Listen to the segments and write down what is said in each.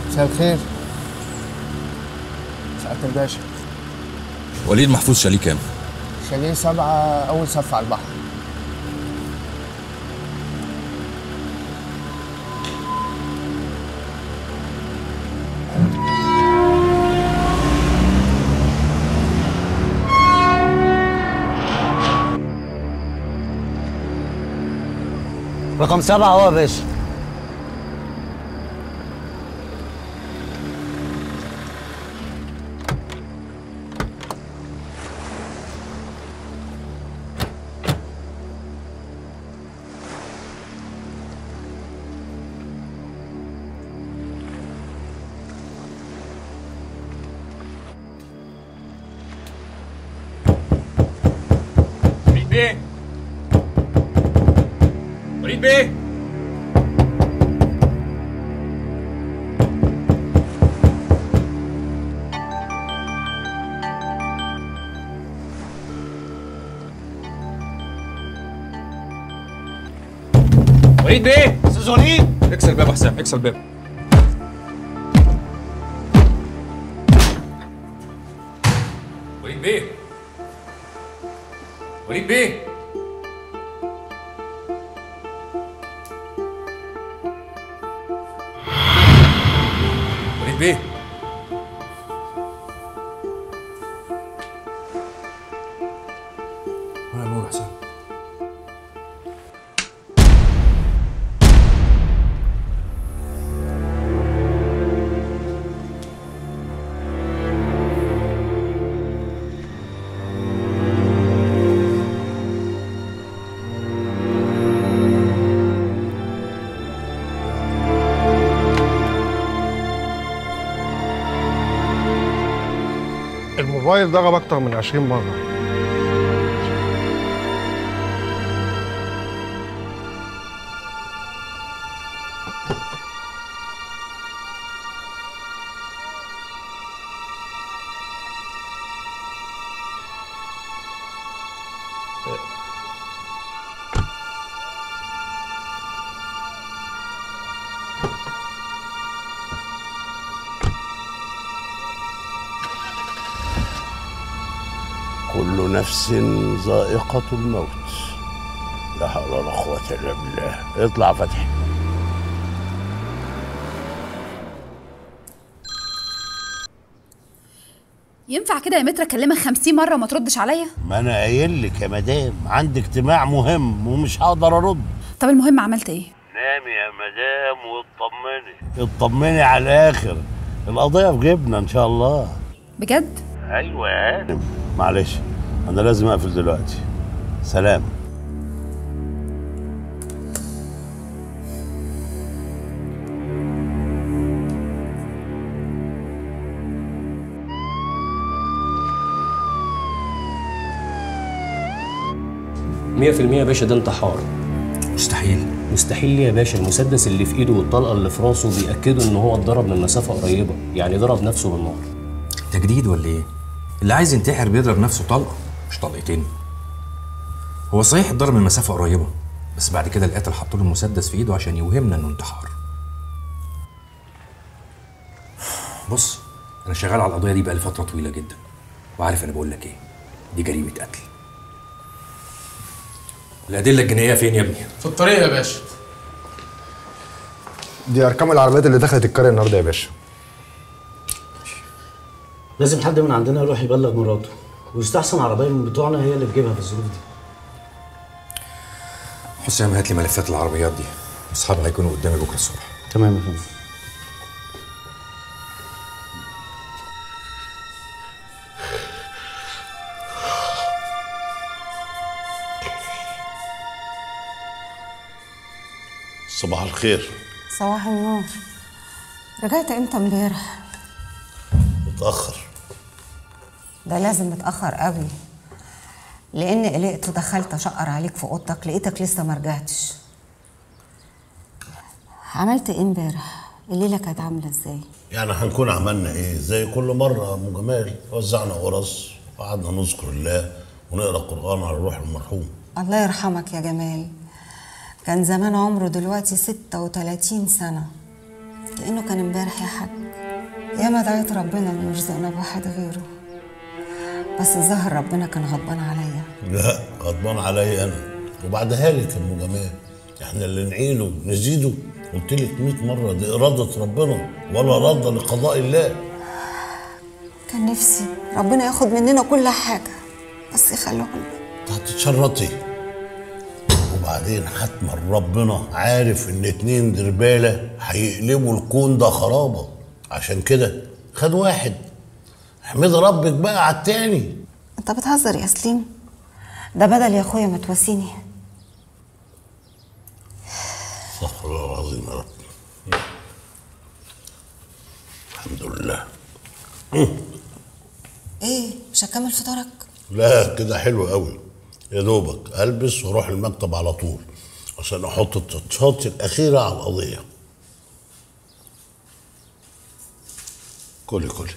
مساء الخير سعادة الباشا وليد محفوظ شاليه كام؟ شاليه سبعة أول صف على البحر رقم سبعة هو يا باشا وليد بيه وليد بيه وليد بيه استاذ وليد اكسر الباب يا حسام اكسر الباب وليد بيه وليد بيه وليد بيه ولا نور يا حسام الموبايل ضرب اكتر من 20 مره كل نفس ذائقة الموت لا حول ولا قوة إلا بالله اطلع فتحي ينفع كده يا متر اكلمك 50 مره وما تردش عليا ما أنا قايل لك يا مدام عندي اجتماع مهم ومش هقدر أرد طب المهم عملت ايه نامي يا مدام واطمني اطمني على الآخر القضية في جيبنا إن شاء الله بجد أيوة يا هانم معلش أنا لازم أقفل دلوقتي سلام مية في المية يا باشا ده انتحار مستحيل مستحيل ليه يا باشا المسدس اللي في ايده والطلقه اللي في راسه بيأكدوا ان هو اتضرب من مسافه قريبه يعني ضرب نفسه بالنار تجديد ولا ايه؟ اللي عايز ينتحر بيضرب نفسه طلقه مش طلقتين هو صحيح اتضرب من مسافه قريبه بس بعد كده القاتل حط له المسدس في ايده عشان يوهمنا انه انتحار بص انا شغال على القضيه دي بقالي فتره طويله جدا وعارف انا بقول لك ايه دي جريمه قتل الادله الجنائيه فين يا ابني في الطريق يا باشا دي ارقام العربيات اللي دخلت القريه النهارده يا باشا لازم حد من عندنا يروح يبلغ مراته ويستحسن عربية من بتوعنا هي اللي تجيبها في الظروف دي حسام هات لي ملفات العربيات دي اصحابها هيكونوا قدامي بكره الصبح تمام يا فندم صباح الخير صباح النور رجعت امتى امبارح متأخر ده لازم متاخر قوي لان قلقت ودخلت اشقر عليك في اوضتك لقيتك لسه ما رجعتش عملت ايه امبارح الليله كانت عامله ازاي يعني هنكون عملنا ايه زي كل مرة يا ام جمال وزعنا قرص وقعدنا نذكر الله ونقرا قرآن على روح المرحوم الله يرحمك يا جمال كان زمان عمره دلوقتي 36 سنة كأنه كان امبارح يا حاج ياما دعيت ربنا انه يرزقنا بواحد غيره بس الظاهر ربنا كان غضبان عليا لا غضبان عليا انا وبعدها لك يا ام جمال احنا اللي نعيله نزيده قلت لك 100 مره دي اراده ربنا ولا رد لقضاء الله كان نفسي ربنا ياخد مننا كل حاجة بس يخلوه لنا انت هتتشرطي وبعدين حتما ربنا عارف ان اتنين دربالة هيقلبوا الكون ده خرابة عشان كده خد واحد احمد ربك بقى على التاني انت بتهزر يا سليم ده بدل يا اخويا ما تواسيني استغفر الله العظيم يا رب الحمد لله ايه مش هكمل فطارك لا كده حلو قوي يا دوبك البس واروح المكتب على طول عشان احط التاتشات الاخيره على القضيه كلي كلي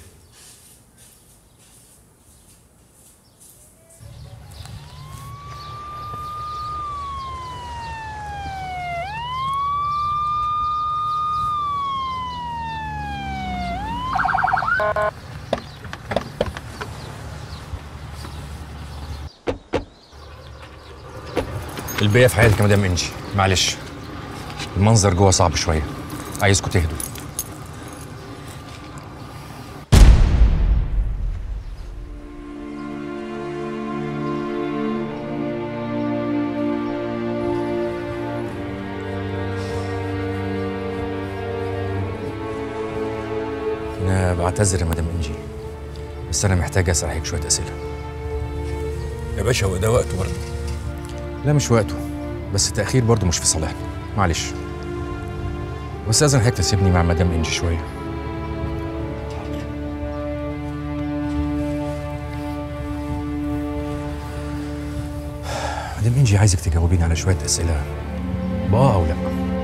البيئة في حياتك يا مدام انجي معلش المنظر جوه صعب شوية عايزكم تهدوا أنا بعتذر يا مدام انجي بس أنا محتاج أسأل عليك شوية أسئلة يا باشا هو ده وقته برضه لا مش وقته بس التأخير برضه مش في صالحنا معلش بس أذن حضرتك تسيبني مع مدام إنجي شوية مدام إنجي عايزك تجاوبيني على شوية أسئلة بآه أو لأ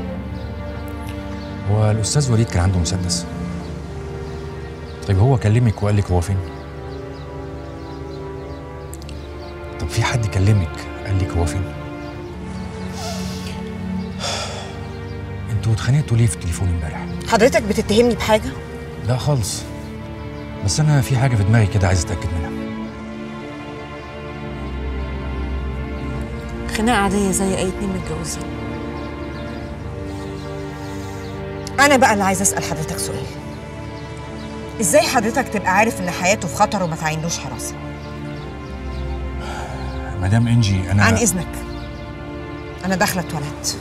هو الأستاذ وليد كان عنده مسدس طيب هو كلمك وقال لك هو فين؟ طب في حد كلمك قال لك هو فين؟ انتوا اتخانقتوا ليه في التليفون امبارح؟ حضرتك بتتهمني بحاجة؟ لا خالص بس انا في حاجه في دماغي كده عايز اتاكد منها خناقة عادية زي أي اتنين متجوزين أنا بقى اللي عايزة أسأل حضرتك سؤال إزاي حضرتك تبقى عارف إن حياته في خطر وما تعينلوش حراسة؟ مدام انجي انا عن إذنك أنا داخلة التواليت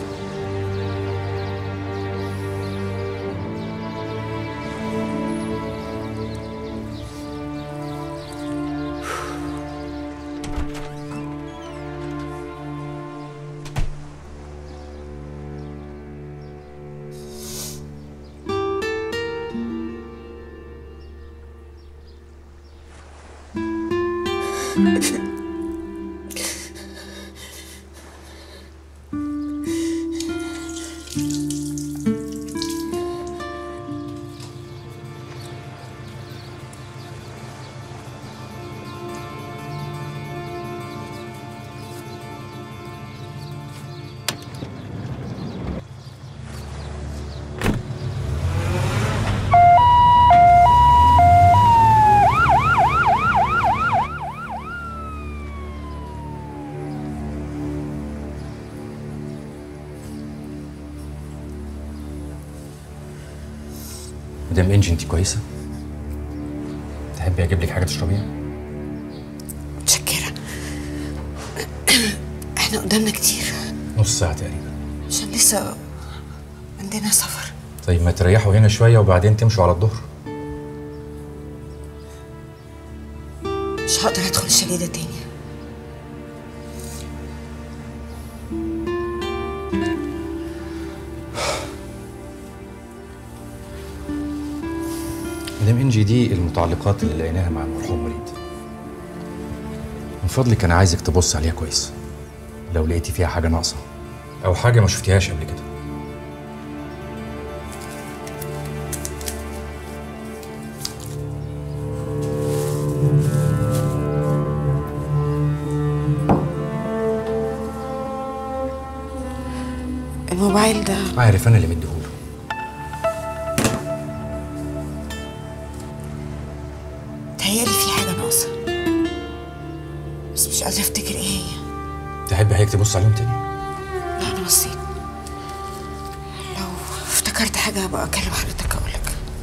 مدام انجي انت كويسه؟ تحبي اجيب لك حاجه تشربيها؟ متشكرة إحنا قدامنا كتير نص ساعه تقريبا عشان لسه عندنا سفر طيب ما تريحوا هنا شويه وبعدين تمشوا على الظهر مش هقدر أدخل الشاليه ده تاني مدام انجي دي المتعلقات اللي لقيناها مع المرحوم وليد من فضلك انا عايزك تبص عليها كويس لو لقيتي فيها حاجه ناقصه او حاجه ما شفتيهاش قبل كده الموبايل ده عارف انا اللي مديهوله متهيألي في حاجة ناقصة بس مش قادرة افتكر ايه هي تحب هيك تبص عليهم تاني لا انا بصيت لو افتكرت حاجة هبقى اكلم حضرتك اقولك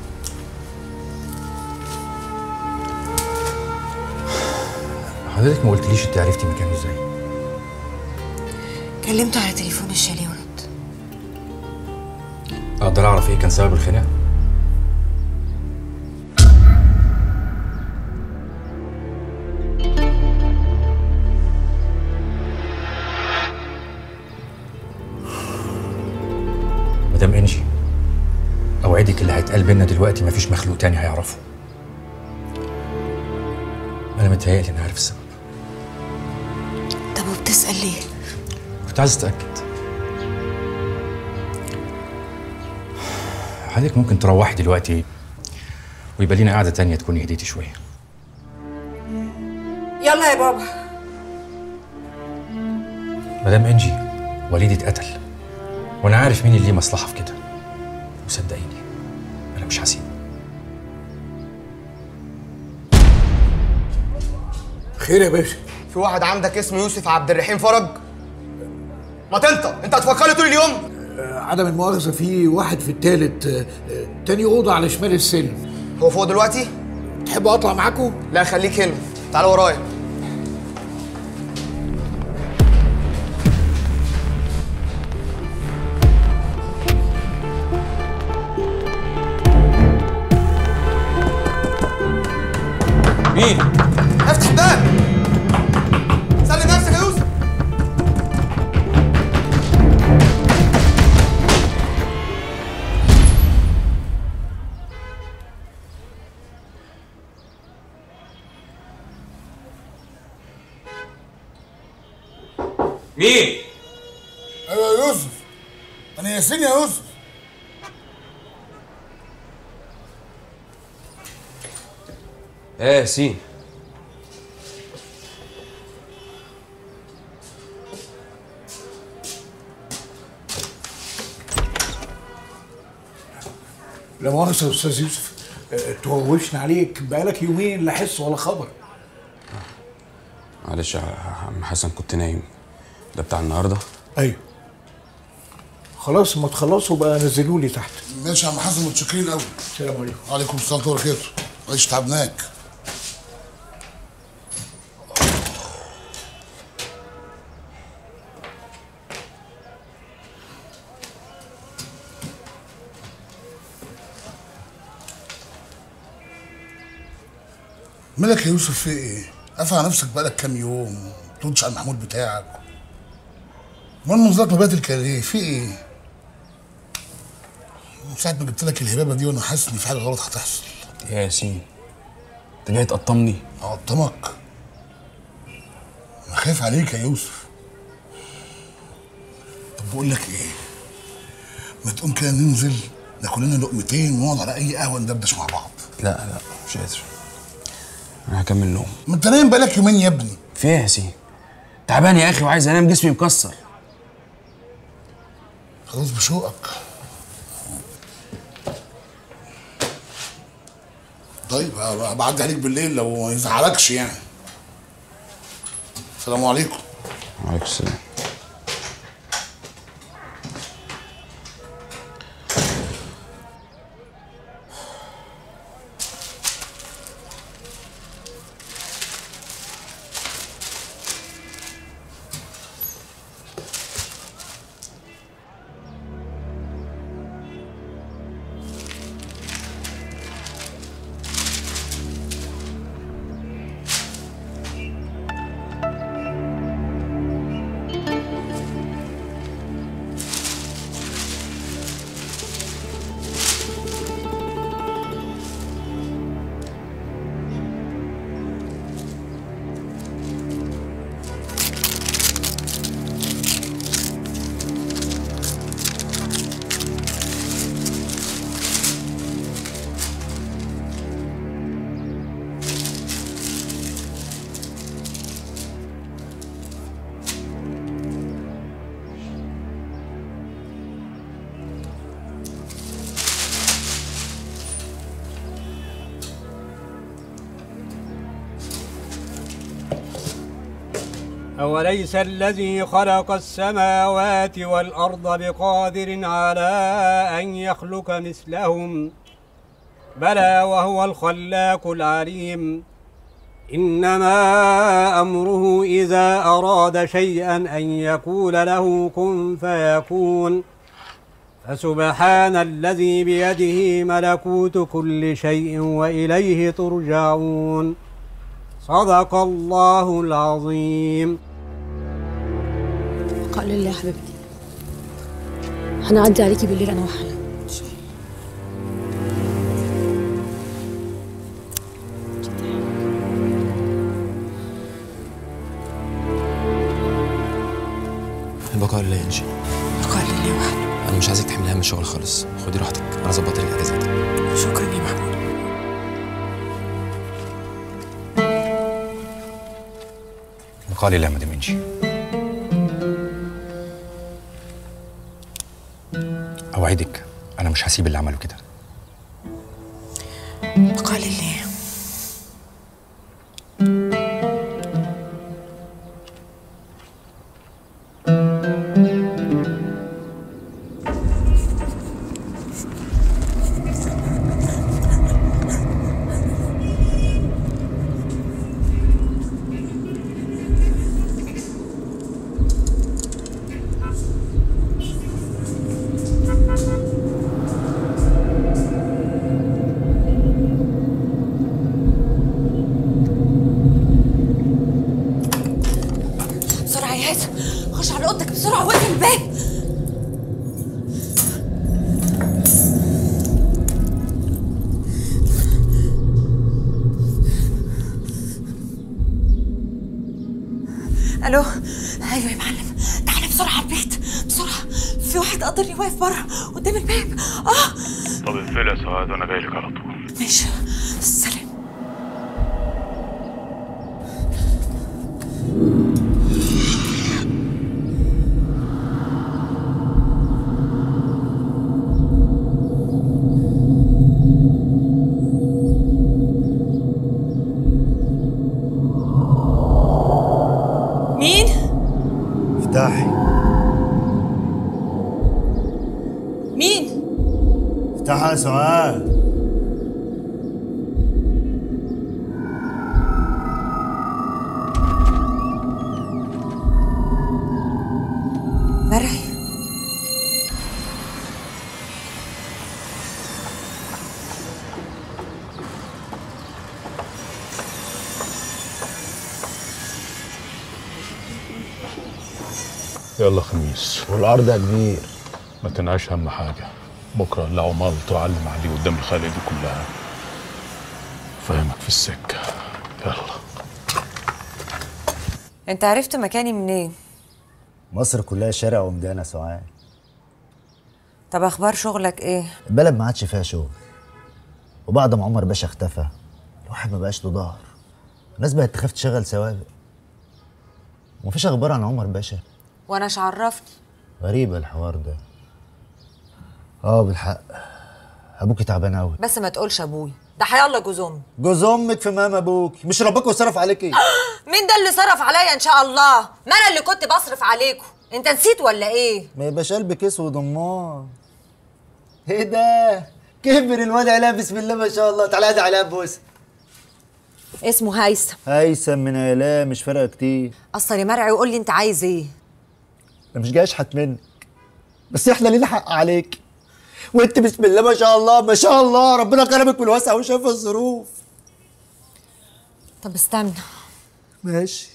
حضرتك ما قلتليش انت عرفتي مكانه ازاي كلمته على تليفون الشاليه ورد اقدر اعرف ايه كان سبب الخناق مدام انجي اوعدك اللي هيتقال بينا دلوقتي مفيش مخلوق تاني هيعرفه انا متهيألي اني عارف السبب طب وبتسأل ليه؟ كنت عايز اتاكد حضرتك ممكن تروحي دلوقتي ويبقى لينا قعده تانية تكوني هديتي شويه يلا يا بابا مدام انجي وليدي اتقتل وانا عارف مين اللي ليه مصلحه في كده وصدقيني انا مش هسيبه خير يا باشا في واحد عندك اسمه يوسف عبد الرحيم فرج ما تنطق انت هتفكرني طول اليوم آه، عدم المؤاخذة في واحد في التالت آه، آه، تاني أوضة على شمال السلم هو فوق دلوقتي تحب أطلع معاكم؟ لا خليك هنا تعال ورايا مين؟ افتح الباب سلم نفسك يا يوسف مين؟ ايوه يا يوسف انا ياسين يا يوسف ايه يا ياسين لا مؤاخذة يا أستاذ يوسف آه، توغوشنا عليك بقالك يومين لا حس ولا خبر معلش يا عم حسن كنت نايم ده بتاع النهارده أيوه خلاص ما تخلصوا بقى نزلوا لي تحت ماشي يا عم حسن متشكرين قوي السلام عليكم وعليكم السلام ورحمه الله وبركاته معلش تعبناك مالك يا يوسف في ايه؟ قافل على نفسك بقالك كام يوم ما بتردش على المحمول بتاعك امال منظرك مبادل كده ليه؟ في ايه؟ من ساعة ما جبت لك الهبابة دي وانا حاسس ان في حاجة غلط هتحصل يا ياسين انت جاي تقطمني اقطمك انا خايف عليك يا يوسف طب بقول لك ايه ما تقوم كده ننزل ناكل لنا لقمتين ونقعد على اي قهوه ندردش مع بعض لا لا مش قادر انا هكمل نوم ما انت نايم بقالك يومين يا ابني في ايه يا ياسين تعبان يا اخي وعايز انام جسمي مكسر خلاص بشوقك طيب هبقى- بعدي عليك بالليل لو ما يزعلكش يعني السلام عليكم وعليكم السلام أوليس الذي خلق السماوات والأرض بقادر على أن يخلق مثلهم بلى وهو الخلاق العليم إنما أمره إذا أراد شيئا أن يقول له كن فيكون فسبحان الذي بيده ملكوت كل شيء وإليه ترجعون صدق الله العظيم قال لله يا حبيبتي هنعدي عليكي بالليل انا وحلا البقاء لله ينجي بقاء لله وحده انا مش عايزك تحملها من الشغل خالص خدي راحتك انا ظبطت لك الاجازات شكرا يا محمود بقال لله ما دمنش اوعدك انا مش هسيب اللي عمله كده بقاء لله بسرعة يا هاتم خش على اوضتك بسرعة واقفل الباب الو ايوه يا معلم تعالى بسرعة على البيت بسرعة في واحد قدرني واقف بره قدام الباب اه طب اقفلي يا سعاد وانا جاي لك على طول ماشي سلام مين؟ افتحي مين؟ افتحها يا سعاد مرعي يلا خميس والارض يا كبير ما تنعش هم حاجه بكره اللي عملت وعلم عليه قدام الخلق دي كلها فاهمك في السكه يلا انت عرفت مكاني منين مصر كلها شارع ومدانة يا سعاد طب اخبار شغلك ايه البلد ما عادش فيها شغل وبعد ما عمر باشا اختفى الواحد ما بقاش له ظهر الناس بقت تخاف تشغل سوابق ومفيش اخبار عن عمر باشا وانا ايش عرفني غريبة الحوار ده اه بالحق ابوكي تعبان قوي بس ما تقولش ابوي ده حيالله جوز امي جوز امك في مام ابوك مش ربك وصرف عليكي مين ده اللي صرف عليا ان شاء الله ما انا اللي كنت بصرف عليكم انت نسيت ولا ايه ما يبقاش قلبك اسود امال ايه ده كبر الواد علاء بسم الله ما شاء الله تعالى ادي علاء بوس اسمه هيثم هيثم من علاء مش فارقه كتير اصل يا مرعي وقول لي انت عايز ايه انا مش جاي اشحت منك بس احنا لينا حق عليك وانت بسم الله ما شاء الله ما شاء الله ربنا كرمك بالوسع وشاف الظروف طب استنى ماشي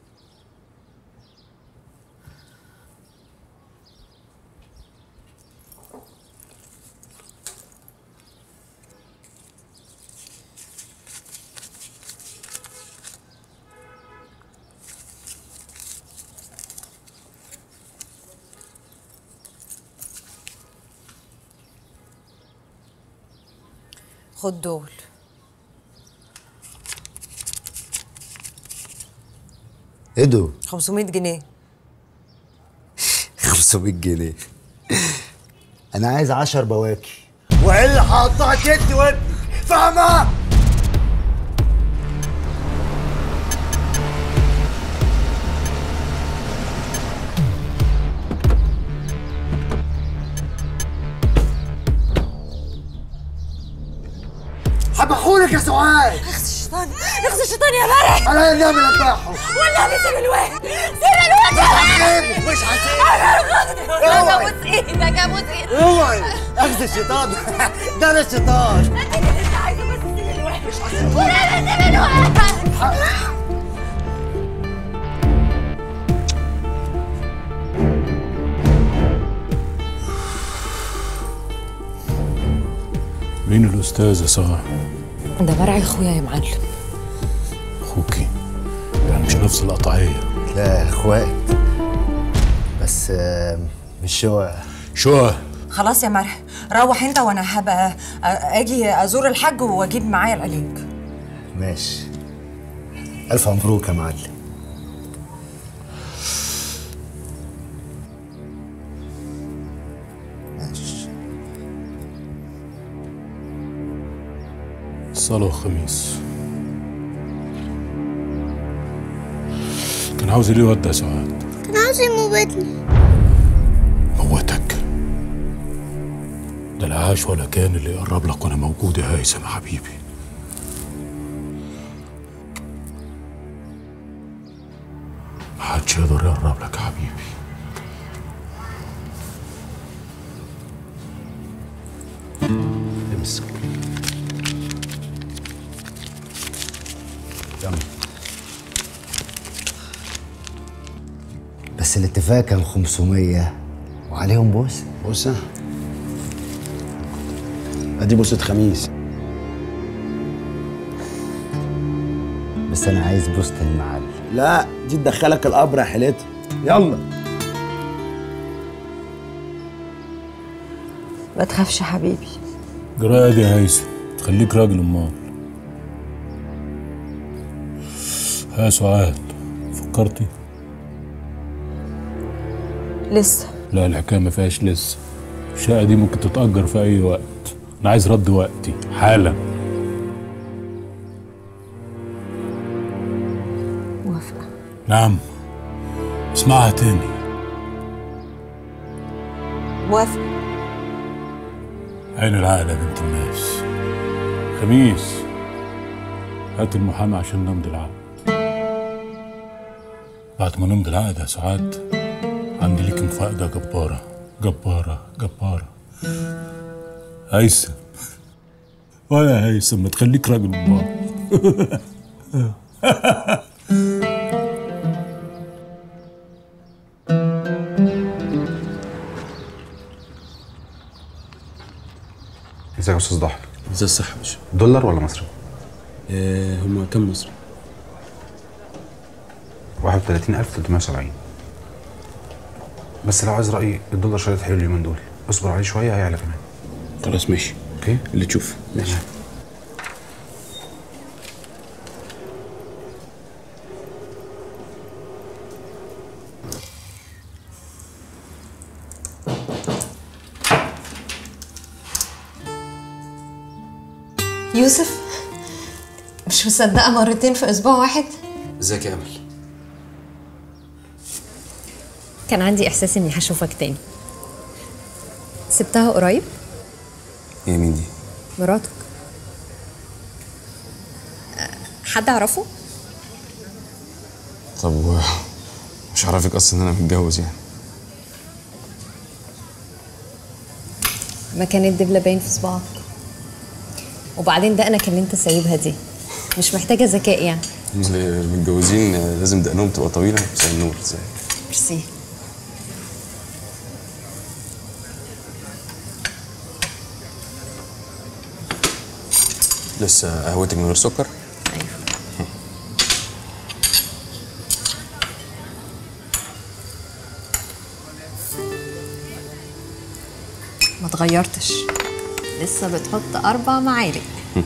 خد دول ايه دول 500 جنيه 500 جنيه انا عايز 10 بواكي والا هقطعك انت وابنك فاهمه هبحولك يا سعاد اخذ الشيطان اخذ الشيطان يا مرح على النبي نبحه والنبي سيب الواد سيب الواد يا مرح مش انا ابوس ايدك ابوس ايدك اوعي اخذ الشيطان ده انا الشيطان انت عايزه بس سيب الواد مش هسيبه ولا سيب الواد مين الأستاذة صح؟ ده مرعي اخويا يا معلم أخوكي يعني مش نفس القطعية لا اخوات بس آه، مش شقق شو خلاص يا مرح روح انت وانا هبقى أ- اجي ازور الحاج واجيب معايا العلاج ماشي الف مبروك يا معلم صلاة وخميس كان عاوز ليه يودع سعاد كان عاوز يموتني موتك ده لا عاش ولا كان اللي يقرب لك وانا موجود يا هيثم يا حبيبي محدش يقدر يقرب لك يا حبيبي امسك يلا بس الاتفاق كان 500 وعليهم بوسه بوسه ادي بوسه خميس بس انا عايز بوسه المعلم لا دي تدخلك القبر يا حيلتها يلا ما تخافش يا حبيبي جراء دي يا هيثم تخليك راجل امال ها سعاد فكرتي لسه لا الحكايه ما فيهاش لسه الشقه دي ممكن تتاجر في اي وقت انا عايز رد وقتي حالا موافقه نعم اسمعها تاني موافقه عين العقل يا بنت الناس خميس هات المحامي عشان نمضي العقد بعد ما نمضي العقد يا سعاد عندي ليك مفاجأة جبارة جبارة جبارة هيثم ولا هيثم ما تخليك راجل امال ازيك يا استاذ ضحى ازاي الصحة يا باشا دولار ولا مصري؟ آه هم كام مصري 31370 بس لو عايز رأيي الدولار شريط حلو اليومين دول اصبر عليه شوية هيعلى كمان خلاص ماشي اوكي اللي تشوف ماشي يوسف مش مصدقة مرتين في أسبوع واحد ازيك يا امل كان عندي إحساس إني هشوفك تاني سبتها قريب هي مين دي مراتك أه، حد أعرفه؟ طب و- مش عارفك اصلا ان انا متجوز يعني مكان الدبلة باين في صباعك وبعدين ده أنا كلمت سايبها دي مش محتاجة ذكاء يعني اللي المتجوزين لازم دقنهم تبقى طويله زي النور ازاي ميرسي لسه قهوتك من غير سكر ما اتغيرتش لسه بتحط أربع معالق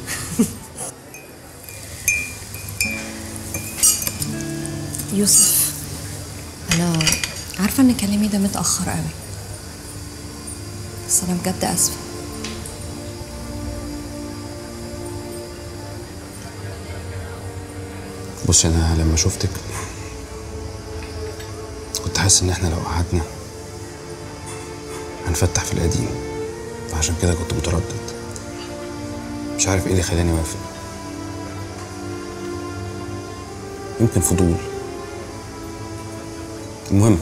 يوسف أنا عارفة إن كلامي ده متأخر قوي بس أنا بجد آسفة بص انا لما شفتك كنت حاسس ان احنا لو قعدنا هنفتح في القديم فعشان كده كنت متردد مش مش عارف ايه اللي خلاني اوافق يمكن فضول المهم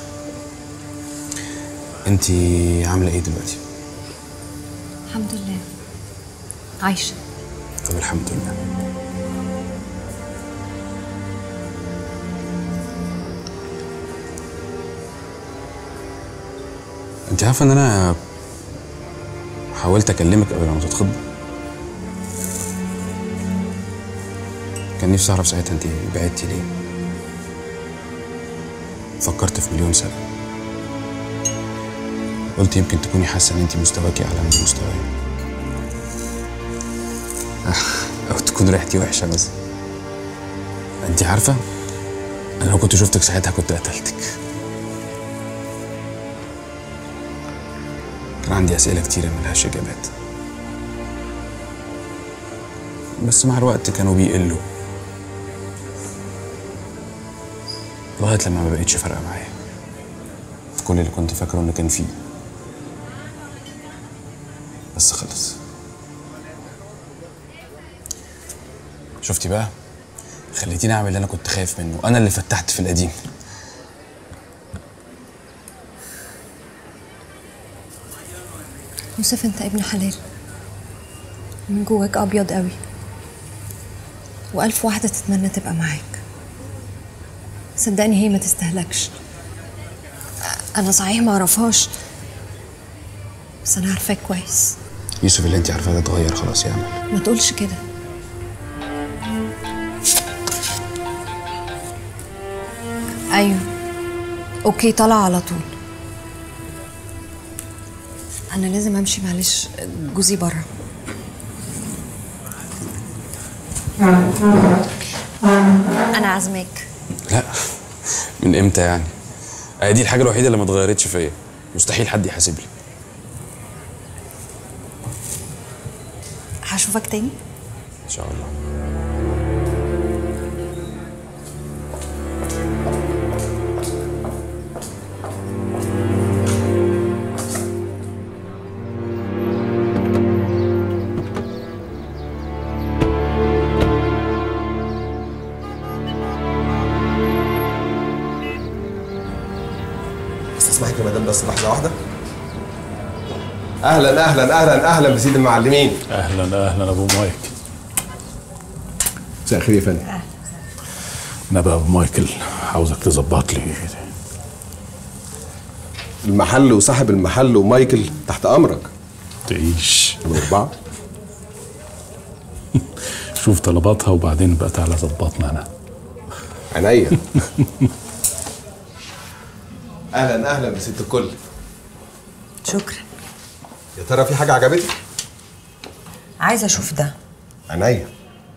انت عامله ايه دلوقتي الحمد لله عايشة طب الحمد لله انت عارفه ان انا حاولت اكلمك قبل ما تتخض كان نفسي اعرف ساعتها انت بعدتي ليه فكرت في مليون سبب قلت يمكن تكوني حاسه ان انت مستواكي اعلى من مستواي او تكون ريحتي وحشه بس انت عارفه انا لو كنت شفتك ساعتها كنت قتلتك كان عندي اسئله كتيره ملهاش اجابات بس مع الوقت كانوا بيقلوا لغايه لما ما بقتش فارقه معايا كل اللي كنت فاكره انه كان فيه بس خلص شفتي بقى خليتيني اعمل اللي انا كنت خايف منه انا اللي فتحت في القديم يوسف انت ابن حلال من جواك ابيض قوي والف واحدة تتمنى تبقى معاك صدقني هي ما تستهلكش انا صحيح ما اعرفهاش بس انا عارفاك كويس يوسف اللي انت عارفاه ده اتغير خلاص يا امل ما تقولش كده ايوه اوكي طلع على طول انا لازم امشي معلش جوزي بره انا عازماك لا من امتى يعني آه دي الحاجه الوحيده اللي ما اتغيرتش فيا مستحيل حد يحاسب لي هشوفك تاني ان شاء الله استسمحك يا مدام بس لحظه واحده اهلا اهلا اهلا اهلا بسيد المعلمين اهلا اهلا ابو مايك مساء الخير يا فندم انا بقى ابو مايكل عاوزك تظبط لي المحل وصاحب المحل ومايكل تحت امرك تعيش الاربعه شوف طلباتها وبعدين بقى تعالى ظبطنا انا عينيا اهلا اهلا بست الكل شكرا يا ترى في حاجه عجبتك عايزه اشوف ده عينيا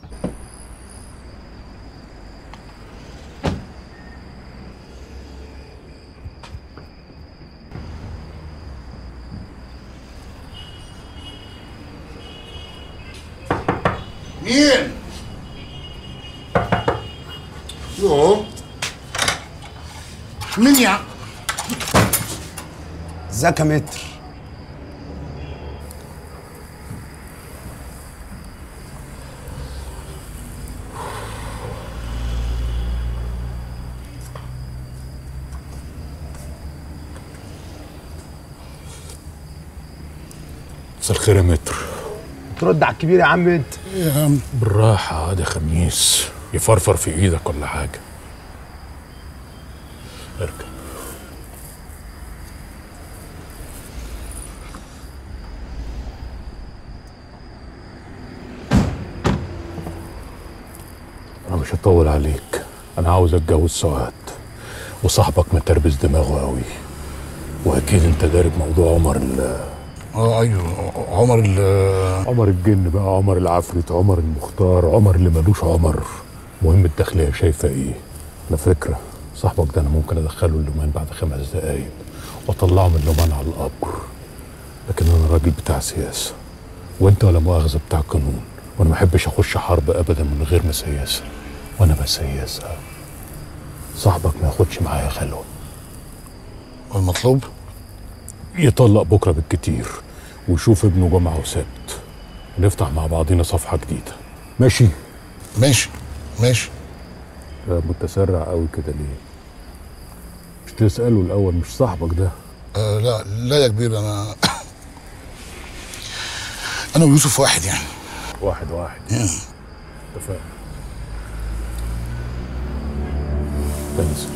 مين؟ يوه مين يا ازيك يا متر مساء الخير يا متر ترد على الكبير يا عم انت يا عم بالراحة عادي خميس يفرفر في ايدك ولا حاجة اركب انا مش هطول عليك انا عاوز اتجوز سعاد وصاحبك متربس دماغه قوي واكيد انت دارب موضوع عمر ال اه ايوه عمر ال عمر الجن بقى عمر العفريت عمر المختار عمر اللي ملوش عمر مهم الداخلية شايفة ايه على فكرة صاحبك ده انا ممكن ادخله اللومان بعد خمس دقايق واطلعه من اللومان على القبر لكن انا راجل بتاع سياسة وانت ولا مؤاخذة بتاع قانون وانا ما احبش اخش حرب ابدا من غير ما سياسة وانا بسيسها صاحبك ما ياخدش معايا خلوة والمطلوب يطلق بكرة بالكتير ويشوف ابنه جمعة وسبت نفتح مع بعضينا صفحه جديده ماشي ماشي ماشي ده متسرع قوي كده ليه مش تساله الاول مش صاحبك ده آه لا لا يا كبير انا انا ويوسف واحد يعني واحد واحد اتفقنا تنسى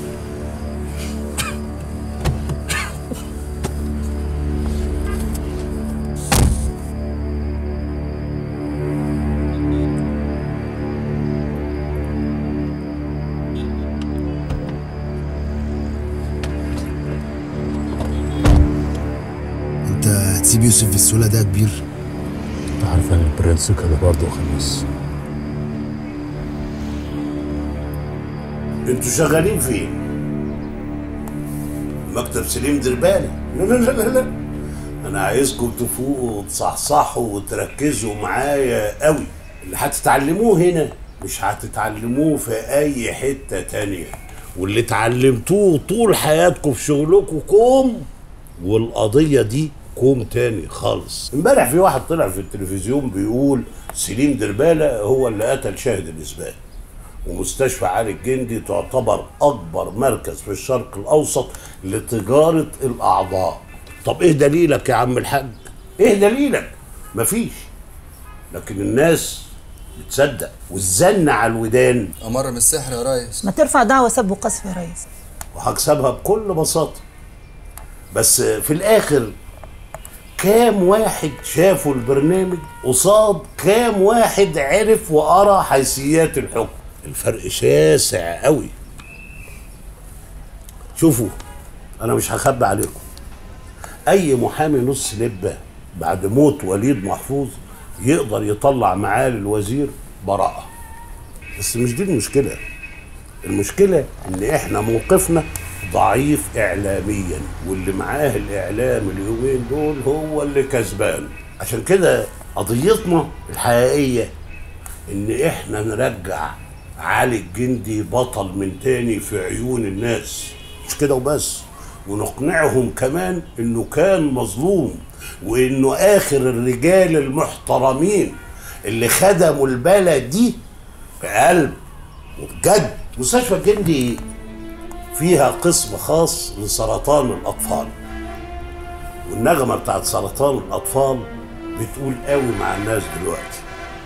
انت هتسيب يوسف بالسهوله ده يا كبير انت عارف ان البرنس كده برضه خميس انتوا شغالين فين؟ مكتب سليم دربالي لا لا لا لا لا انا عايزكم تفوقوا وتصحصحوا وتركزوا معايا قوي اللي هتتعلموه هنا مش هتتعلموه في اي حتة تانية واللي اتعلمتوه طول حياتكم في شغلكم كوم والقضية دي كوم تاني خالص امبارح في واحد طلع في التلفزيون بيقول سليم دربالة هو اللي قتل شاهد الإثبات ومستشفى علي الجندي تعتبر أكبر مركز في الشرق الأوسط لتجارة الأعضاء طب إيه دليلك يا عم الحاج؟ إيه دليلك؟ مفيش لكن الناس بتصدق والزن على الودان أمر من السحر يا ريس ما ترفع دعوة سب وقذف يا ريس وهكسبها بكل بساطة بس في الآخر كام واحد شافوا البرنامج قصاد كام واحد عرف وقرا حيثيات الحكم الفرق شاسع قوي شوفوا انا مش هخبي عليكم اي محامي نص لبه بعد موت وليد محفوظ يقدر يطلع معالي الوزير براءه بس مش دي المشكله المشكله ان احنا موقفنا ضعيف اعلاميا واللي معاه الاعلام اليومين دول هو اللي كسبان عشان كده قضيتنا الحقيقيه ان احنا نرجع علي الجندي بطل من تاني في عيون الناس مش كده وبس ونقنعهم كمان انه كان مظلوم وانه اخر الرجال المحترمين اللي خدموا البلد دي بقلب وبجد مستشفى الجندي فيها قسم خاص لسرطان الاطفال والنغمه بتاعت سرطان الاطفال بتقول قوي مع الناس دلوقتي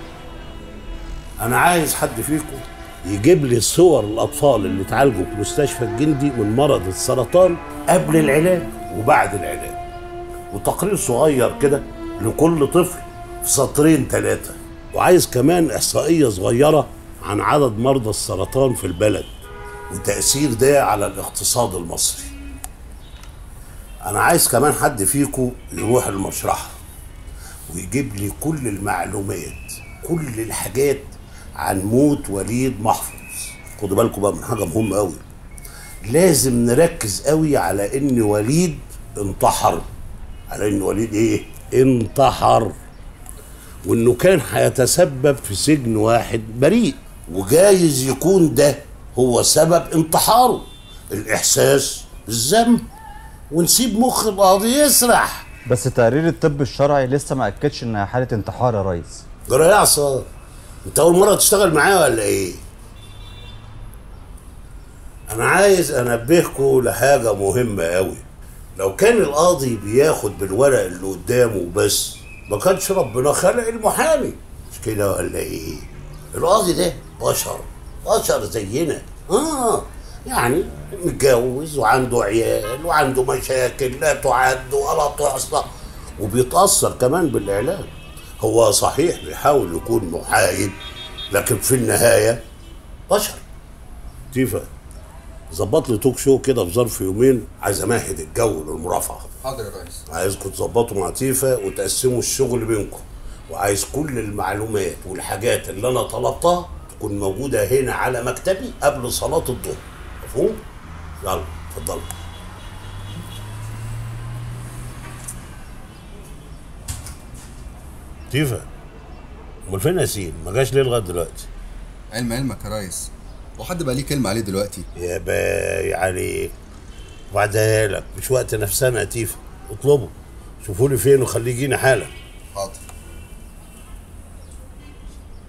انا عايز حد فيكم يجيب لي صور الاطفال اللي اتعالجوا في مستشفى الجندي من مرض السرطان قبل العلاج وبعد العلاج وتقرير صغير كده لكل طفل في سطرين ثلاثه وعايز كمان احصائيه صغيره عن عدد مرضى السرطان في البلد وتاثير ده على الاقتصاد المصري انا عايز كمان حد فيكم يروح المشرحه ويجيب لي كل المعلومات كل الحاجات عن موت وليد محفوظ خدوا بالكم بقى من حاجه مهمه قوي لازم نركز قوي على ان وليد انتحر على ان وليد ايه انتحر وانه كان هيتسبب في سجن واحد بريء وجايز يكون ده هو سبب انتحاره الاحساس بالذنب ونسيب مخ القاضي يسرح بس تقرير الطب الشرعي لسه ما اكدش انها حاله انتحار يا ريس جرى يا عصام انت اول مره تشتغل معايا ولا ايه انا عايز انبهكم لحاجه مهمه قوي لو كان القاضي بياخد بالورق اللي قدامه بس ما كانش ربنا خلق المحامي مش كده ولا ايه القاضي ده بشر بشر زينا اه يعني متجوز وعنده عيال وعنده مشاكل لا تعد ولا تحصى وبيتاثر كمان بالاعلام هو صحيح بيحاول يكون محايد لكن في النهايه بشر تيفا ظبط لي توك شو كده في ظرف يومين عايز امهد الجو للمرافعه حاضر يا ريس عايزكم تظبطوا مع تيفا وتقسموا الشغل بينكم وعايز كل المعلومات والحاجات اللي انا طلبتها تكون موجوده هنا على مكتبي قبل صلاه الظهر مفهوم يلا اتفضلوا تيفا امال فين ياسين ما جاش ليه لغايه دلوقتي علم علمك يا ريس وحد بقى ليه كلمه عليه دلوقتي يا باي عليك وبعدها لك مش وقت نفسنا يا تيفا اطلبوا شوفوا لي فين وخليه يجينا حالا حاضر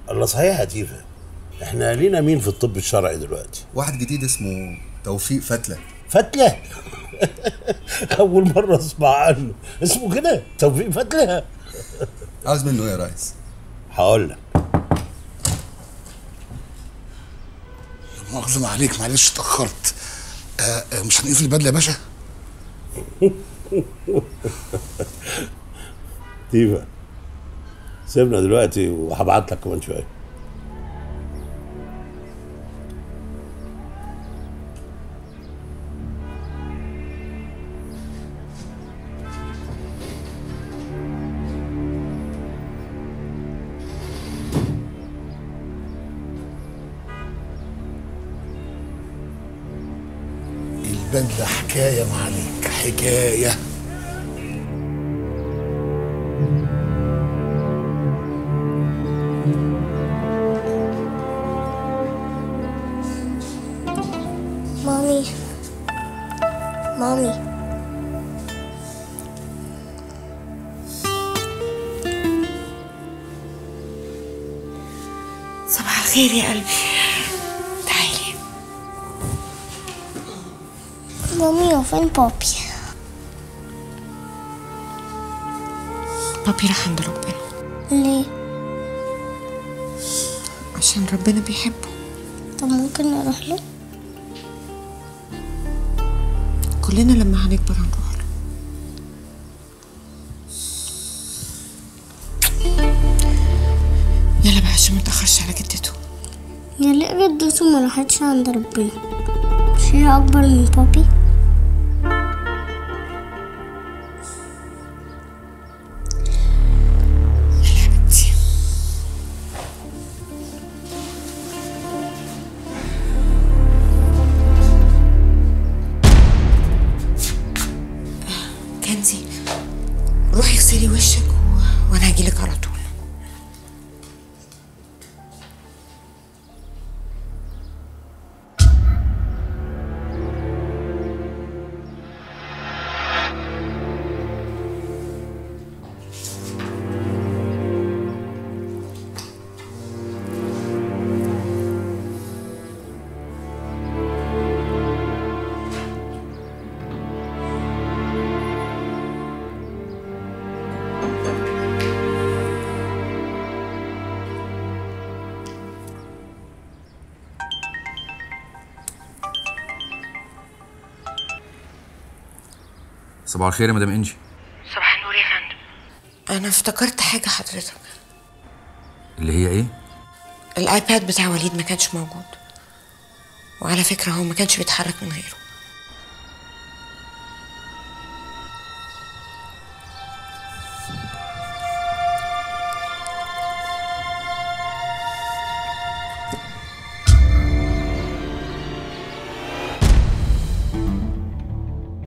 الله صحيح يا تيفا احنا لينا مين في الطب الشرعي دلوقتي واحد جديد اسمه توفيق فتله فتله اول مره اسمع عنه اسمه كده توفيق فتله عاوز منه ايه يا ريس هقول لك مؤاخذة عليك معلش اتأخرت آه آه، مش هنقفل البدلة يا باشا تيفا سيبنا دلوقتي وهبعت لك كمان شويه البدلة حكاية معاليك حكاية مامي مامي صباح الخير يا قلبي تعالي مامي وفين بابي بابي راح عند ربنا ليه عشان ربنا بيحبه طب ممكن نروح له كلنا لما هنكبر هنروح له يلا بقى عشان متأخرش على جدته يا ليه جدته ما راحتش عند ربنا مش هي اكبر من بابي كنزي روحي اغسلي وشك و... وانا هجيلك على طول صباح الخير يا مدام انجي صباح النور يا فندم انا افتكرت حاجة حضرتك اللي هي ايه الايباد بتاع وليد ما كانش موجود وعلى فكرة هو ما كانش بيتحرك من غيره